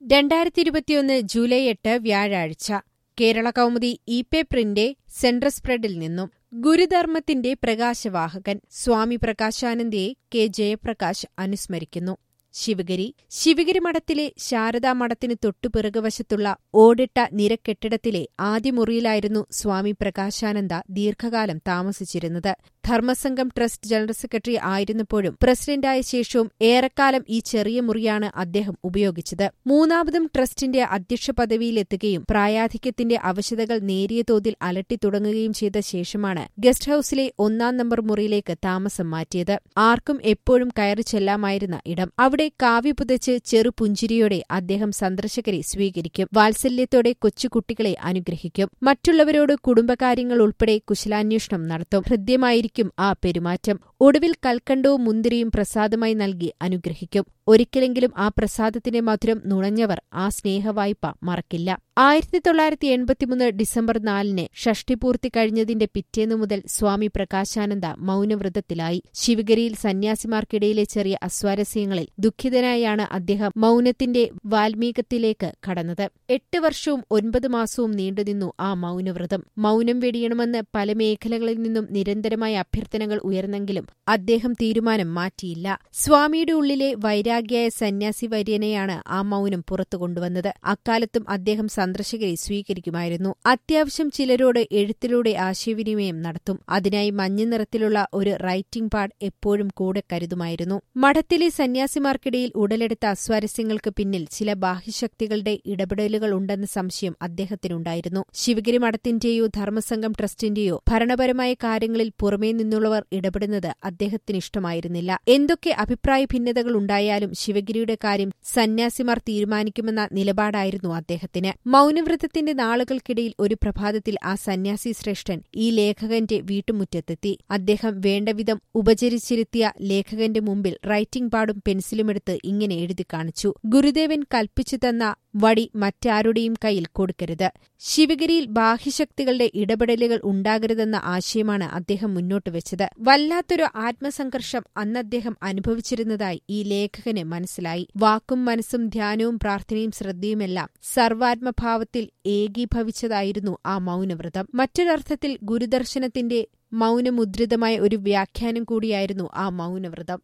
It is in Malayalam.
രണ്ടായിരത്തി ഇരുപത്തിയൊന്ന് ജൂലൈ എട്ട് വ്യാഴാഴ്ച കേരള കൗമുദി ഇ പേപ്പറിന്റെ സെൻട്രൽ സ്പ്രെഡിൽ നിന്നും ഗുരുധർമ്മത്തിന്റെ പ്രകാശവാഹകൻ സ്വാമി പ്രകാശാനന്ദയെ കെ ജയപ്രകാശ് അനുസ്മരിക്കുന്നു ശിവഗിരി ശിവഗിരി മഠത്തിലെ ശാരദാ മഠത്തിന് തൊട്ടുപിറകുവശത്തുള്ള ഓടിട്ട നിരക്കെട്ടിടത്തിലെ ആദ്യ മുറിയിലായിരുന്നു സ്വാമി പ്രകാശാനന്ദ ദീർഘകാലം താമസിച്ചിരുന്നത് ധർമ്മസംഘം ട്രസ്റ്റ് ജനറൽ സെക്രട്ടറി ആയിരുന്നപ്പോഴും പ്രസിഡന്റായ ശേഷവും ഏറെക്കാലം ഈ ചെറിയ മുറിയാണ് അദ്ദേഹം ഉപയോഗിച്ചത് മൂന്നാമതും ട്രസ്റ്റിന്റെ അധ്യക്ഷ പദവിയിലെത്തുകയും പ്രായാധിക്യത്തിന്റെ അവശതകൾ നേരിയ തോതിൽ അലട്ടിത്തുടങ്ങുകയും ചെയ്ത ശേഷമാണ് ഗസ്റ്റ് ഹൌസിലെ ഒന്നാം നമ്പർ മുറിയിലേക്ക് താമസം മാറ്റിയത് ആർക്കും എപ്പോഴും കയറി ചെല്ലാമായിരുന്ന ഇടം അവിടെ കാവ്യ പുതച്ച് ചെറുപുഞ്ചിരിയോടെ അദ്ദേഹം സന്ദർശകരെ സ്വീകരിക്കും വാത്സല്യത്തോടെ കൊച്ചുകുട്ടികളെ അനുഗ്രഹിക്കും മറ്റുള്ളവരോട് കുടുംബകാര്യങ്ങൾ ഉൾപ്പെടെ കുശലാന്വേഷണം നടത്തും ഹൃദ്യമായിരിക്കും ആ പെരുമാറ്റം ഒടുവിൽ കൽക്കണ്ടവും മുന്തിരിയും പ്രസാദമായി നൽകി അനുഗ്രഹിക്കും ഒരിക്കലെങ്കിലും ആ പ്രസാദത്തിന്റെ മധുരം നുണഞ്ഞവർ ആ സ്നേഹവായ്പ മറക്കില്ല ആയിരത്തി തൊള്ളായിരത്തി എൺപത്തിമൂന്ന് ഡിസംബർ നാലിന് ഷഷ്ടിപൂർത്തി കഴിഞ്ഞതിന്റെ പിറ്റേന്നു മുതൽ സ്വാമി പ്രകാശാനന്ദ മൌനവ്രതത്തിലായി ശിവഗിരിയിൽ സന്യാസിമാർക്കിടയിലെ ചെറിയ അസ്വാരസ്യങ്ങളിൽ ദുഃഖിതനായാണ് അദ്ദേഹം മൌനത്തിന്റെ വാൽമീകത്തിലേക്ക് കടന്നത് എട്ട് വർഷവും ഒൻപത് മാസവും നീണ്ടുനിന്നു ആ മൌനവ്രതം മൌനം വെടിയണമെന്ന് പല മേഖലകളിൽ നിന്നും നിരന്തരമായ അഭ്യർത്ഥനകൾ ഉയർന്നെങ്കിലും അദ്ദേഹം തീരുമാനം മാറ്റിയില്ല സ്വാമിയുടെ ഉള്ളിലെ വൈരാഗ്യായ സന്യാസി വര്യനെയാണ് ആ മൌനം പുറത്തു കൊണ്ടുവന്നത് അക്കാലത്തും അദ്ദേഹം സന്ദർശകരെ സ്വീകരിക്കുമായിരുന്നു അത്യാവശ്യം ചിലരോട് എഴുത്തിലൂടെ ആശയവിനിമയം നടത്തും അതിനായി മഞ്ഞ നിറത്തിലുള്ള ഒരു റൈറ്റിംഗ് പാഡ് എപ്പോഴും കൂടെ കരുതുമായിരുന്നു മഠത്തിലെ സന്യാസിമാർക്കിടയിൽ ഉടലെടുത്ത അസ്വാരസ്യങ്ങൾക്ക് പിന്നിൽ ചില ബാഹ്യശക്തികളുടെ ഇടപെടലുകൾ ഉണ്ടെന്ന സംശയം അദ്ദേഹത്തിനുണ്ടായിരുന്നു ശിവഗിരി മഠത്തിന്റെയോ ധർമ്മസംഘം ട്രസ്റ്റിന്റെയോ ഭരണപരമായ കാര്യങ്ങളിൽ പുറമേ നിന്നുള്ളവർ ഇടപെടുന്നത് അദ്ദേഹത്തിന് ഇഷ്ടമായിരുന്നില്ല എന്തൊക്കെ അഭിപ്രായ ഭിന്നതകൾ ഉണ്ടായാലും ശിവഗിരിയുടെ കാര്യം സന്യാസിമാർ തീരുമാനിക്കുമെന്ന നിലപാടായിരുന്നു അദ്ദേഹത്തിന് മൌനവ്രതത്തിന്റെ നാളുകൾക്കിടയിൽ ഒരു പ്രഭാതത്തിൽ ആ സന്യാസി ശ്രേഷ്ഠൻ ഈ ലേഖകന്റെ വീട്ടുമുറ്റത്തെത്തി അദ്ദേഹം വേണ്ടവിധം ഉപചരിച്ചിരുത്തിയ ലേഖകന്റെ മുമ്പിൽ റൈറ്റിംഗ് പാഡും പെൻസിലുമെടുത്ത് ഇങ്ങനെ എഴുതി കാണിച്ചു ഗുരുദേവൻ കൽപ്പിച്ചു തന്ന വടി മറ്റാരുടെയും കയ്യിൽ കൊടുക്കരുത് ശിവഗിരിയിൽ ബാഹ്യശക്തികളുടെ ഇടപെടലുകൾ ഉണ്ടാകരുതെന്ന ആശയമാണ് അദ്ദേഹം മുന്നോട്ട് വെച്ചത് വല്ലാത്തൊരു ആത്മസംഘർഷം അന്ന് അദ്ദേഹം അനുഭവിച്ചിരുന്നതായി ഈ ലേഖകന് മനസ്സിലായി വാക്കും മനസ്സും ധ്യാനവും പ്രാർത്ഥനയും ശ്രദ്ധയുമെല്ലാം സർവാത്മഭാവത്തിൽ ഏകീഭവിച്ചതായിരുന്നു ആ മൗനവ്രതം മറ്റൊരർത്ഥത്തിൽ ഗുരുദർശനത്തിന്റെ മൗനമുദ്രിതമായ ഒരു വ്യാഖ്യാനം കൂടിയായിരുന്നു ആ മൗനവ്രതം